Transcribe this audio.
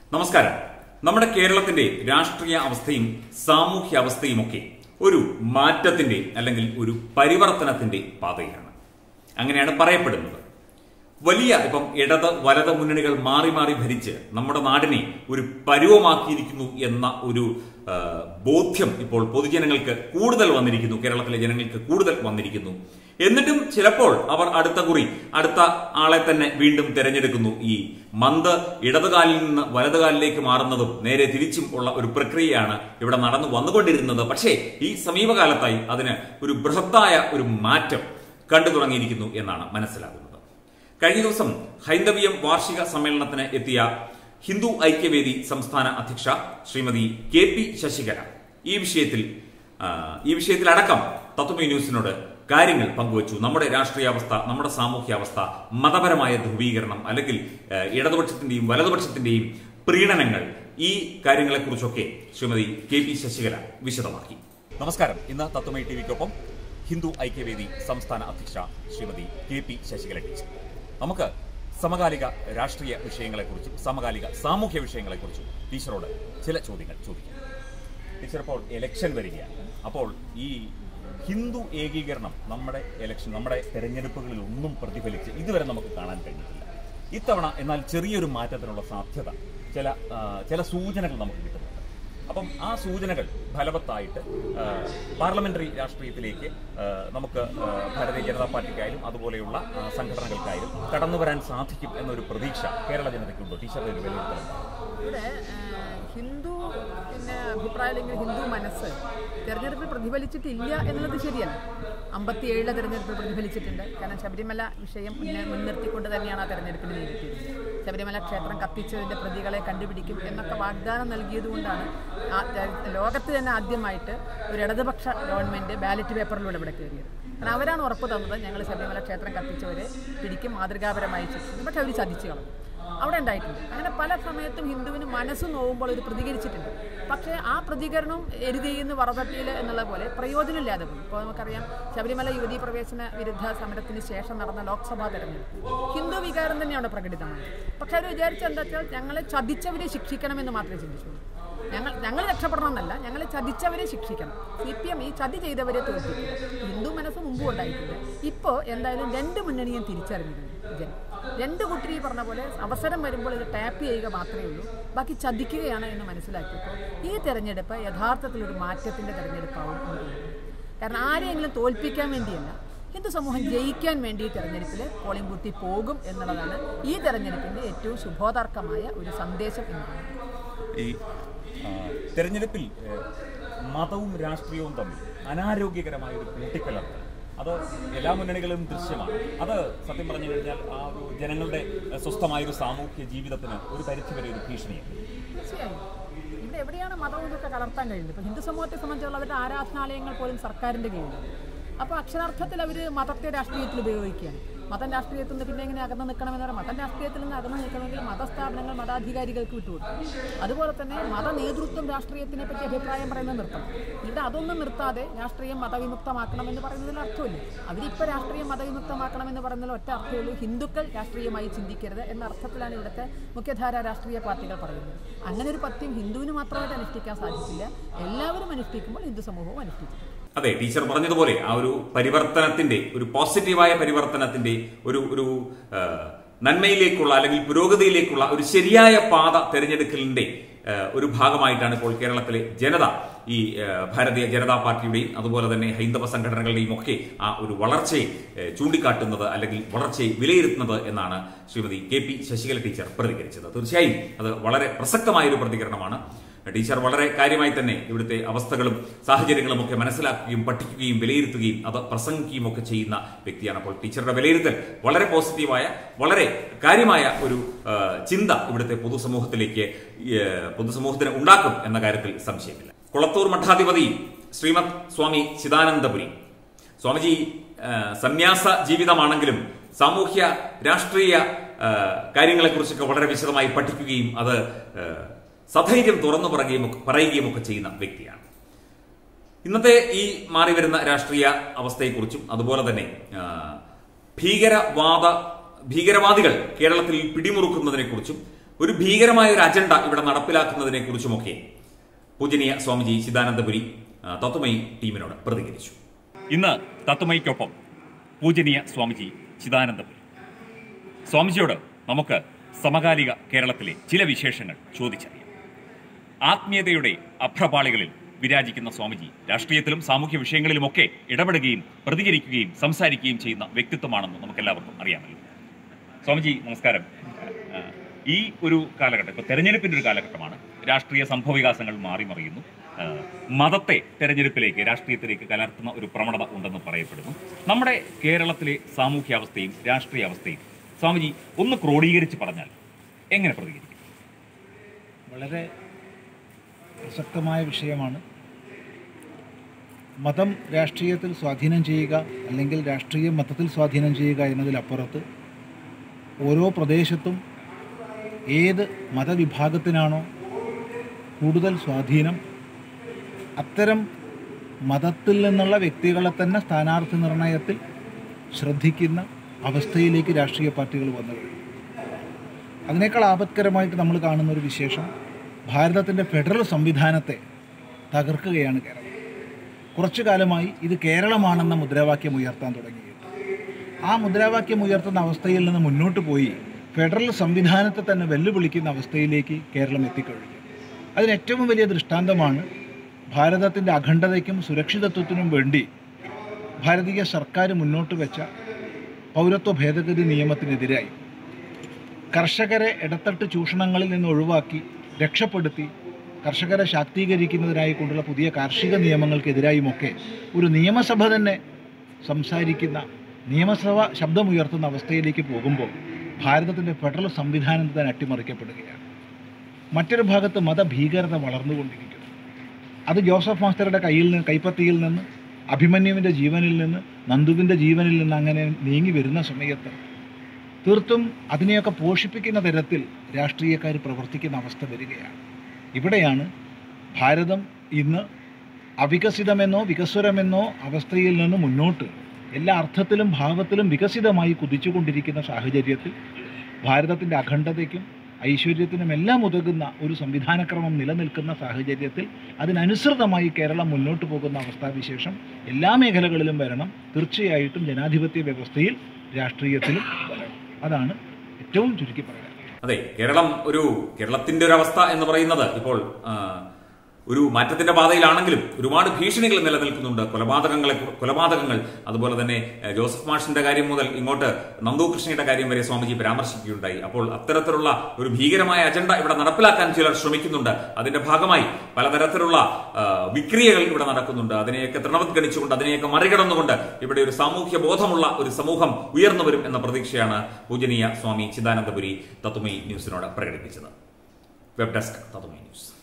നമസ്കാരം നമ്മുടെ കേരളത്തിന്റെ രാഷ്ട്രീയ അവസ്ഥയും സാമൂഹ്യ അവസ്ഥയും ഒക്കെ ഒരു മാറ്റത്തിന്റെ അല്ലെങ്കിൽ ഒരു പരിവർത്തനത്തിന്റെ പാതയാണ് അങ്ങനെയാണ് പറയപ്പെടുന്നത് വലിയ ഇപ്പം ഇടത് വലത് മുന്നണികൾ മാറി മാറി ഭരിച്ച് നമ്മുടെ നാടിനെ ഒരു പരുവമാക്കിയിരിക്കുന്നു എന്ന ഒരു ആ, ബോധ്യം ഇപ്പോൾ പൊതുജനങ്ങൾക്ക് കൂടുതൽ വന്നിരിക്കുന്നു കേരളത്തിലെ ജനങ്ങൾക്ക് കൂടുതൽ വന്നിരിക്കുന്നു എന്നിട്ടും ചിലപ്പോൾ അവർ അടുത്ത കുറി അടുത്ത ആളെ തന്നെ വീണ്ടും തിരഞ്ഞെടുക്കുന്നു ഈ മന്ത് ഇടതുകാലിൽ നിന്ന് വലതുകാലിലേക്ക് മാറുന്നതും നേരെ തിരിച്ചും ഉള്ള ഒരു പ്രക്രിയയാണ് ഇവിടെ നടന്നു വന്നുകൊണ്ടിരുന്നത് പക്ഷേ ഈ സമീപകാലത്തായി അതിന് ഒരു ബൃഹത്തായ ഒരു മാറ്റം കണ്ടു തുടങ്ങിയിരിക്കുന്നു എന്നാണ് മനസ്സിലാകുന്നത് കഴിഞ്ഞ ദിവസം ഹൈന്ദവീയം വാർഷിക സമ്മേളനത്തിന് എത്തിയ ഹിന്ദു ഐക്യവേദി സംസ്ഥാന അധ്യക്ഷ ശ്രീമതി കെ പി ശശികല ഈ വിഷയത്തിൽ ആ, ഈ വിഷയത്തിലടക്കം തത്വമി ന്യൂസിനോട് കാര്യങ്ങൾ പങ്കുവച്ചു നമ്മുടെ രാഷ്ട്രീയാവസ്ഥ നമ്മുടെ സാമൂഹ്യാവസ്ഥ മതപരമായ ധ്രുവീകരണം അല്ലെങ്കിൽ ആ, ഇടതുപക്ഷത്തിന്റെയും വലതുപക്ഷത്തിന്റെയും പ്രീണനങ്ങൾ ഈ കാര്യങ്ങളെക്കുറിച്ചൊക്കെ ശ്രീമതി കെ പി ശശികല വിശദമാക്കി നമസ്കാരം ഇന്ന് തത്വമൈ ടി വിക്കൊപ്പം ഹിന്ദു ഐക്യവേദി സംസ്ഥാന അധ്യക്ഷ Shrimati K P Sasikala teacher നമുക്ക് സമകാലിക രാഷ്ട്രീയ വിഷയങ്ങളെക്കുറിച്ചും സമകാലിക സാമൂഹ്യ വിഷയങ്ങളെക്കുറിച്ചും ടീച്ചറോട് ചില ചോദ്യങ്ങൾ ചോദിക്കാം ടീച്ചർ ഇപ്പോൾ ഇലക്ഷൻ വരികയാണ് അപ്പോൾ ഈ ഹിന്ദു ഏകീകരണം നമ്മുടെ ഇലക്ഷൻ നമ്മുടെ തെരഞ്ഞെടുപ്പുകളിൽ ഒന്നും പ്രതിഫലിച്ച് ഇതുവരെ നമുക്ക് കാണാൻ കഴിഞ്ഞിട്ടില്ല ഇത്തവണ എന്നാൽ ചെറിയൊരു മാറ്റത്തിനുള്ള സാധ്യത ചില ആ, ചില സൂചനകൾ നമുക്ക് കിട്ടുന്നുണ്ട് അപ്പം ആ സൂചനകൾ ഫലവത്തായിട്ട് ആ, പാർലമെന്ററി രാഷ്ട്രീയത്തിലേക്ക് ആ, നമുക്ക് ആ, ഭാരതീയ ജനതാ പാർട്ടിക്കായാലും അതുപോലെയുള്ള ആ, സംഘടനകൾക്കായാലും കടന്നു വരാൻ സാധിക്കും എന്നൊരു പ്രതീക്ഷ കേരള ജനതയ്ക്കുണ്ടോ ടീച്ചറുടെ ഒരു വിലയിരുത്തലുണ്ടോ ഇവിടെ ആ, ഹിന്ദു പിന്നെ അഭിപ്രായം അല്ലെങ്കിൽ ഹിന്ദു മനസ്സ് തെരഞ്ഞെടുപ്പിൽ പ്രതിഫലിച്ചിട്ടില്ല എന്നുള്ളത് ശരിയല്ല അമ്പത്തിയേഴിലെ തെരഞ്ഞെടുപ്പിൽ പ്രതിഫലിച്ചിട്ടുണ്ട് കാരണം ശബരിമല വിഷയം മുന്നേ മുൻനിർത്തിക്കൊണ്ട് തന്നെയാണ് ആ തെരഞ്ഞെടുപ്പിന് നേരിട്ടിരുന്നത് ശബരിമല ക്ഷേത്രം കത്തിച്ചതിൻ്റെ പ്രതികളെ കണ്ടുപിടിക്കും എന്നൊക്കെ വാഗ്ദാനം നൽകിയതുകൊണ്ടാണ് ആ തെ- ലോകത്ത് തന്നെ ആദ്യമായിട്ട് ഒരു ഇടതുപക്ഷ ഗവൺമെൻറ് ബാലറ്റ് പേപ്പറിലൂടെ ഇവിടെ കയറിയത് കാരണം അവരാണ് ഉറപ്പ് തന്നത് ഞങ്ങൾ ശബരിമല ക്ഷേത്രം കത്തിച്ചവരെ പിടിക്കും മാതൃകാപരമായി ശിക്ഷിക്കും പക്ഷെ അവർ ചതിച്ചു കളഞ്ഞു അവിടെ ഉണ്ടായിട്ടുണ്ട് അങ്ങനെ പല സമയത്തും ഹിന്ദുവിന് മനസ്സ് നോവുമ്പോൾ ഇത് പ്രതികരിച്ചിട്ടുണ്ട് പക്ഷേ ആ പ്രതികരണം എരുതിയെന്ന് വറതട്ടിയിൽ എന്നുള്ള പോലെ പ്രയോജനമില്ലാതെ പോയി ഇപ്പോൾ നമുക്കറിയാം ശബരിമല യുവതീ പ്രവേശന വിരുദ്ധ സമരത്തിന് ശേഷം നടന്ന ലോക്സഭാ തെരഞ്ഞെടുപ്പ് ഹിന്ദു വികാരം തന്നെയാണ് പ്രകടിതമായത് പക്ഷേ അവർ വിചാരിച്ചത് എന്താ വെച്ചാൽ ഞങ്ങളെ ചതിച്ചവരെ ശിക്ഷിക്കണമെന്ന് മാത്രമേ ചിന്തിച്ചുള്ളൂ ഞങ്ങൾ ഞങ്ങൾ രക്ഷപ്പെടണം എന്നല്ല ഞങ്ങളെ ചതിച്ചവരെ ശിക്ഷിക്കണം സി പി എം ഈ ചതി ചെയ്തവരെ തോൽപ്പിക്കുക ഹിന്ദു മനസ്സ് മുമ്പും ഉണ്ടായിട്ടുണ്ട് ഇപ്പോൾ എന്തായാലും രണ്ട് മുന്നണിയും തിരിച്ചറിഞ്ഞിട്ടുണ്ട് ജനം രണ്ട് കൂട്ടരി പറഞ്ഞ പോലെ അവസരം വരുമ്പോൾ ഇത് ടാപ്പ് ചെയ്യുക മാത്രമേ ഉള്ളൂ ബാക്കി ചതിക്കുകയാണ് എന്ന് മനസ്സിലാക്കിയപ്പോൾ ഈ തെരഞ്ഞെടുപ്പ് യഥാർത്ഥത്തിൽ ഒരു മാറ്റത്തിൻ്റെ തെരഞ്ഞെടുപ്പാവും എന്ന് തോന്നുന്നു കാരണം ആരെയെങ്കിലും തോൽപ്പിക്കാൻ വേണ്ടിയല്ല ഹിന്ദു സമൂഹം ജയിക്കാൻ വേണ്ടി ഈ തെരഞ്ഞെടുപ്പിൽ പോളിംഗ് ബൂത്തിൽ പോകും എന്നുള്ളതാണ് ഈ തെരഞ്ഞെടുപ്പിൻ്റെ ഏറ്റവും ശുഭോദാർക്കമായ ഒരു സന്ദേശം എന്ന് പറയുന്നത് ഈ ആ, തെരഞ്ഞെടുപ്പിൽ ഏ, മതവും രാഷ്ട്രീയവും തമ്മിൽ അനാരോഗ്യകരമായ ഒരു കൂട്ടിക്കലർത്തൽ അത് എല്ലാ മുന്നണികളും ദൃശ്യമാണ് അത് സത്യം പറഞ്ഞു കഴിഞ്ഞാൽ ആ ഒരു ജനങ്ങളുടെ ഏ, സ്വസ്ഥമായ ഒരു സാമൂഹ്യ ജീവിതത്തിന് ഒരു പരിധിവരെ ഒരു ഭീഷണിയാണ് തീർച്ചയായും ഇവിടെ എവിടെയാണ് മതവും ഇതൊക്കെ കലർത്താൻ കഴിയുന്നത് ഇപ്പോൾ ഹിന്ദു സമൂഹത്തെ സംബന്ധിച്ചുള്ള അവരുടെ ആരാധനാലയങ്ങൾ പോലും സർക്കാരിൻ്റെ കീഴിലാണ് അപ്പോൾ അക്ഷരാർത്ഥത്തിൽ അവർ മതത്തെ രാഷ്ട്രീയത്തിൽ ഉപയോഗിക്കുകയാണ് മതം രാഷ്ട്രീയത്തിൽ നിന്ന് പിന്നെ എങ്ങനെ അകന്ന് നിൽക്കണമെന്ന് പറയാം മതം രാഷ്ട്രീയത്തിൽ നിന്ന് അകന്ന് നിൽക്കണമെങ്കിൽ മതസ്ഥാപനങ്ങൾ മതാധികാരികൾക്ക് വിട്ടുകൊടുക്കും അതുപോലെ തന്നെ മത നേതൃത്വം രാഷ്ട്രീയത്തിനെ പറ്റി അഭിപ്രായം പറയുന്നത് നിർത്തണം ഇവിടെ അതൊന്നും നിർത്താതെ രാഷ്ട്രീയം മതവിമുക്തമാക്കണമെന്ന് പറയുന്നതിൽ അർത്ഥമില്ല അവരിപ്പോൾ രാഷ്ട്രീയം മതവിമുക്തമാക്കണമെന്ന് പറയുന്നതിൽ ഒറ്റ അർത്ഥമുള്ളൂ ഹിന്ദുക്കൾ രാഷ്ട്രീയമായി ചിന്തിക്കരുത് എന്ന അർത്ഥത്തിലാണ് ഇവിടുത്തെ മുഖ്യധാര രാഷ്ട്രീയ പാർട്ടികൾ പറയുന്നത് അങ്ങനെ ഒരു പത്യം ഹിന്ദുവിന് മാത്രമായിട്ട് അനുഷ്ഠിക്കാൻ സാധിക്കില്ല എല്ലാവരും അനുഷ്ഠിക്കുമ്പോൾ ഹിന്ദു സമൂഹവും അനുഷ്ഠിക്കും അതെ ടീച്ചർ പറഞ്ഞതുപോലെ ആ ഒരു പരിവർത്തനത്തിന്റെ ഒരു പോസിറ്റീവായ പരിവർത്തനത്തിന്റെ ഒരു ഒരു ആ, നന്മയിലേക്കുള്ള അല്ലെങ്കിൽ പുരോഗതിയിലേക്കുള്ള ഒരു ശരിയായ പാത തെരഞ്ഞെടുക്കലിന്റെ ആ, ഒരു ഭാഗമായിട്ടാണ് ഇപ്പോൾ കേരളത്തിലെ ജനത ഈ ആ, ഭാരതീയ ജനതാ പാർട്ടിയുടെയും അതുപോലെ തന്നെ ഹൈന്ദവ സംഘടനകളുടെയും ഒക്കെ ആ ഒരു വളർച്ചയെ ഏ, ചൂണ്ടിക്കാട്ടുന്നത് അല്ലെങ്കിൽ വളർച്ചയെ വിലയിരുത്തുന്നത് എന്നാണ് Shrimati K P Sasikala teacher പ്രതികരിച്ചത് തീർച്ചയായും അത് വളരെ പ്രസക്തമായ ഒരു പ്രതികരണമാണ് ടീച്ചർ വളരെ കാര്യമായി തന്നെ ഇവിടുത്തെ അവസ്ഥകളും സാഹചര്യങ്ങളും ഒക്കെ മനസ്സിലാക്കുകയും പഠിക്കുകയും വിലയിരുത്തുകയും അത് പ്രസംഗിക്കുകയും ഒക്കെ ചെയ്യുന്ന വ്യക്തിയാണ് അപ്പോൾ ടീച്ചറുടെ വിലയിരുത്തൽ വളരെ പോസിറ്റീവായ വളരെ കാര്യമായ ഒരു ആ, ചിന്ത ഇവിടുത്തെ പൊതുസമൂഹത്തിലേക്ക് ഈ, പൊതുസമൂഹത്തിന് ഉണ്ടാക്കും എന്ന കാര്യത്തിൽ സംശയമില്ല കുളത്തൂർ മഠാധിപതി ശ്രീമദ് സ്വാമി ചിദാനന്ദപുരി സ്വാമിജി ആ, സന്യാസ ജീവിതമാണെങ്കിലും സാമൂഹ്യ രാഷ്ട്രീയ ആ, കാര്യങ്ങളെക്കുറിച്ചൊക്കെ വളരെ വിശദമായി പഠിക്കുകയും അത് ആ, സധൈര്യം തുറന്നു പറയുകയും ഒക്കെ- പറയുകയും ഒക്കെ ചെയ്യുന്ന വ്യക്തിയാണ് ഇന്നത്തെ ഈ മാറി വരുന്ന രാഷ്ട്രീയ അവസ്ഥയെക്കുറിച്ചും അതുപോലെ തന്നെ ആ, ഭീകരവാദ ഭീകരവാദികൾ കേരളത്തിൽ പിടിമുറുക്കുന്നതിനെക്കുറിച്ചും ഒരു ഭീകരമായ ഒരു അജണ്ട ഇവിടെ നടപ്പിലാക്കുന്നതിനെ കുറിച്ചുമൊക്കെ പൂജനീയ സ്വാമിജി ചിദാനന്ദപുരി ആ, തത്വമയി ടീമിനോട് പ്രതികരിച്ചു ഇന്ന് തത്വമയിക്കൊപ്പം പൂജനീയ സ്വാമിജി ചിദാനന്ദപുരി സ്വാമിജിയോട് നമുക്ക് സമകാലിക കേരളത്തിലെ ചില വിശേഷങ്ങൾ ചോദിച്ചറിയാം ആത്മീയതയുടെ അഭ്രപാളികളിൽ വിരാജിക്കുന്ന സ്വാമിജി രാഷ്ട്രീയത്തിലും സാമൂഹ്യ വിഷയങ്ങളിലുമൊക്കെ ഇടപെടുകയും പ്രതികരിക്കുകയും സംസാരിക്കുകയും ചെയ്യുന്ന വ്യക്തിത്വമാണെന്ന് നമുക്കെല്ലാവർക്കും അറിയാമല്ലോ സ്വാമിജി നമസ്കാരം ആ, ഈ ഒരു കാലഘട്ടം ഇപ്പോൾ തെരഞ്ഞെടുപ്പിന്റെ ഒരു കാലഘട്ടമാണ് രാഷ്ട്രീയ സംഭവവികാസങ്ങൾ മാറി മറിയുന്നു ആ, മതത്തെ തെരഞ്ഞെടുപ്പിലേക്ക് രാഷ്ട്രീയത്തിലേക്ക് കലർത്തുന്ന ഒരു പ്രവണത ഉണ്ടെന്ന് പറയപ്പെടുന്നു നമ്മുടെ കേരളത്തിലെ സാമൂഹ്യാവസ്ഥയും രാഷ്ട്രീയ അവസ്ഥയും സ്വാമിജി ഒന്ന് ക്രോഡീകരിച്ച് പറഞ്ഞാൽ എങ്ങനെ പ്രതികരിക്കും വളരെ പ്രസക്തമായ വിഷയമാണ് മതം രാഷ്ട്രീയത്തിൽ സ്വാധീനം ചെയ്യുക അല്ലെങ്കിൽ രാഷ്ട്രീയം മതത്തിൽ സ്വാധീനം ചെയ്യുക എന്നതിലപ്പുറത്ത് ഓരോ പ്രദേശത്തും ഏത് മതവിഭാഗത്തിനാണോ കൂടുതൽ സ്വാധീനം അത്തരം മതത്തിൽ നിന്നുള്ള വ്യക്തികളെ തന്നെ സ്ഥാനാർത്ഥി നിർണയത്തിൽ ശ്രദ്ധിക്കുന്ന അവസ്ഥയിലേക്ക് രാഷ്ട്രീയ പാർട്ടികൾ വന്നു കഴിഞ്ഞു അതിനേക്കാൾ ആപത്കരമായിട്ട് നമ്മൾ കാണുന്ന ഒരു വിശേഷം ഭാരതത്തിൻ്റെ ഫെഡറൽ സംവിധാനത്തെ തകർക്കുകയാണ് കേരളം കുറച്ചു കാലമായി ഇത് കേരളമാണെന്ന മുദ്രാവാക്യം ഉയർത്താൻ തുടങ്ങിയിട്ട് ആ മുദ്രാവാക്യം ഉയർത്തുന്ന അവസ്ഥയിൽ നിന്ന് മുന്നോട്ട് പോയി ഫെഡറൽ സംവിധാനത്തെ തന്നെ വെല്ലുവിളിക്കുന്ന അവസ്ഥയിലേക്ക് കേരളം എത്തിക്കഴിഞ്ഞു അതിന് ഏറ്റവും വലിയ ദൃഷ്ടാന്തമാണ് ഭാരതത്തിൻ്റെ അഖണ്ഡതയ്ക്കും സുരക്ഷിതത്വത്തിനും വേണ്ടി ഭാരതീയ സർക്കാർ മുന്നോട്ട് വെച്ച പൗരത്വ ഭേദഗതി നിയമത്തിനെതിരായി കർഷകരെ ഇടത്തട്ട് ചൂഷണങ്ങളിൽ നിന്ന് ഒഴിവാക്കി രക്ഷപ്പെടുത്തി കർഷകരെ ശാക്തീകരിക്കുന്നതിനായി കൊണ്ടുള്ള പുതിയ കാർഷിക നിയമങ്ങൾക്കെതിരായുമൊക്കെ ഒരു നിയമസഭ തന്നെ സംസാരിക്കുന്ന നിയമസഭ ശബ്ദമുയർത്തുന്ന അവസ്ഥയിലേക്ക് പോകുമ്പോൾ ഭാരതത്തിൻ്റെ ഫെഡറൽ സംവിധാനം തന്നെ അട്ടിമറിക്കപ്പെടുകയാണ് മറ്റൊരു ഭാഗത്ത് മതഭീകരത വളർന്നുകൊണ്ടിരിക്കുന്നു അത് ജോസഫ് മാസ്റ്ററുടെ കയ്യിൽ നിന്ന് കൈപ്പത്തിയിൽ നിന്ന് അഭിമന്യുവിൻ്റെ ജീവനിൽ നിന്ന് നന്ദുവിൻ്റെ ജീവനിൽ നിന്ന് അങ്ങനെ നീങ്ങി വരുന്ന സമയത്ത് തീർത്തും അതിനെയൊക്കെ പോഷിപ്പിക്കുന്ന തരത്തിൽ രാഷ്ട്രീയക്കാർ പ്രവർത്തിക്കുന്ന അവസ്ഥ വരികയാണ് ഇവിടെയാണ് ഭാരതം ഇന്ന് അവികസിതമെന്നോ വികസ്വരമെന്നോ അവസ്ഥയിൽ നിന്ന് മുന്നോട്ട് എല്ലാ അർത്ഥത്തിലും ഭാവത്തിലും വികസിതമായി കുതിച്ചുകൊണ്ടിരിക്കുന്ന സാഹചര്യത്തിൽ ഭാരതത്തിൻ്റെ അഖണ്ഡതയ്ക്കും ഐശ്വര്യത്തിനും എല്ലാം ഉതകുന്ന ഒരു സംവിധാനക്രമം നിലനിൽക്കുന്ന സാഹചര്യത്തിൽ അതിനനുസൃതമായി കേരളം മുന്നോട്ട് പോകുന്ന അവസ്ഥാവിശേഷം എല്ലാ മേഖലകളിലും വരണം തീർച്ചയായിട്ടും ജനാധിപത്യ വ്യവസ്ഥയിൽ രാഷ്ട്രീയത്തിലും വരണം അതാണ് ഏറ്റവും ചുരുക്കി പറയുന്നത് അതെ കേരളം ഒരു കേരളത്തിന്റെ ഒരു അവസ്ഥ എന്ന് പറയുന്നത് ഇപ്പോൾ ആ, ഒരു മാറ്റത്തിന്റെ പാതയിലാണെങ്കിലും ഒരുപാട് ഭീഷണികൾ നിലനിൽക്കുന്നുണ്ട് കൊലപാതകങ്ങളെ കൊലപാതകങ്ങൾ അതുപോലെ തന്നെ ഏഹ്, ജോസഫ് മാഷിന്റെ കാര്യം മുതൽ ഇങ്ങോട്ട് നന്ദു കൃഷ്ണയുടെ കാര്യം വരെ സ്വാമിജി പരാമർശിക്കുകയുണ്ടായി അപ്പോൾ അത്തരത്തിലുള്ള ഒരു ഭീകരമായ അജണ്ട ഇവിടെ നടപ്പിലാക്കാൻ ചിലർ ശ്രമിക്കുന്നുണ്ട് അതിന്റെ ഭാഗമായി പലതരത്തിലുള്ള ആ, വിക്രിയകൾ ഇവിടെ നടക്കുന്നുണ്ട് അതിനെയൊക്കെ തൃണവത്ഗണിച്ചുകൊണ്ട് അതിനെയൊക്കെ മറികടന്നുകൊണ്ട് ഇവിടെ ഒരു സാമൂഹ്യ ബോധമുള്ള ഒരു സമൂഹം ഉയർന്നു വരും എന്ന പ്രതീക്ഷയാണ് പൂജനീയ സ്വാമി ചിദാനന്ദപുരി തത്വമയി ന്യൂസിനോട് പ്രകടിപ്പിച്ചത് വെബ് ഡെസ്ക് തത്വമയി ന്യൂസ്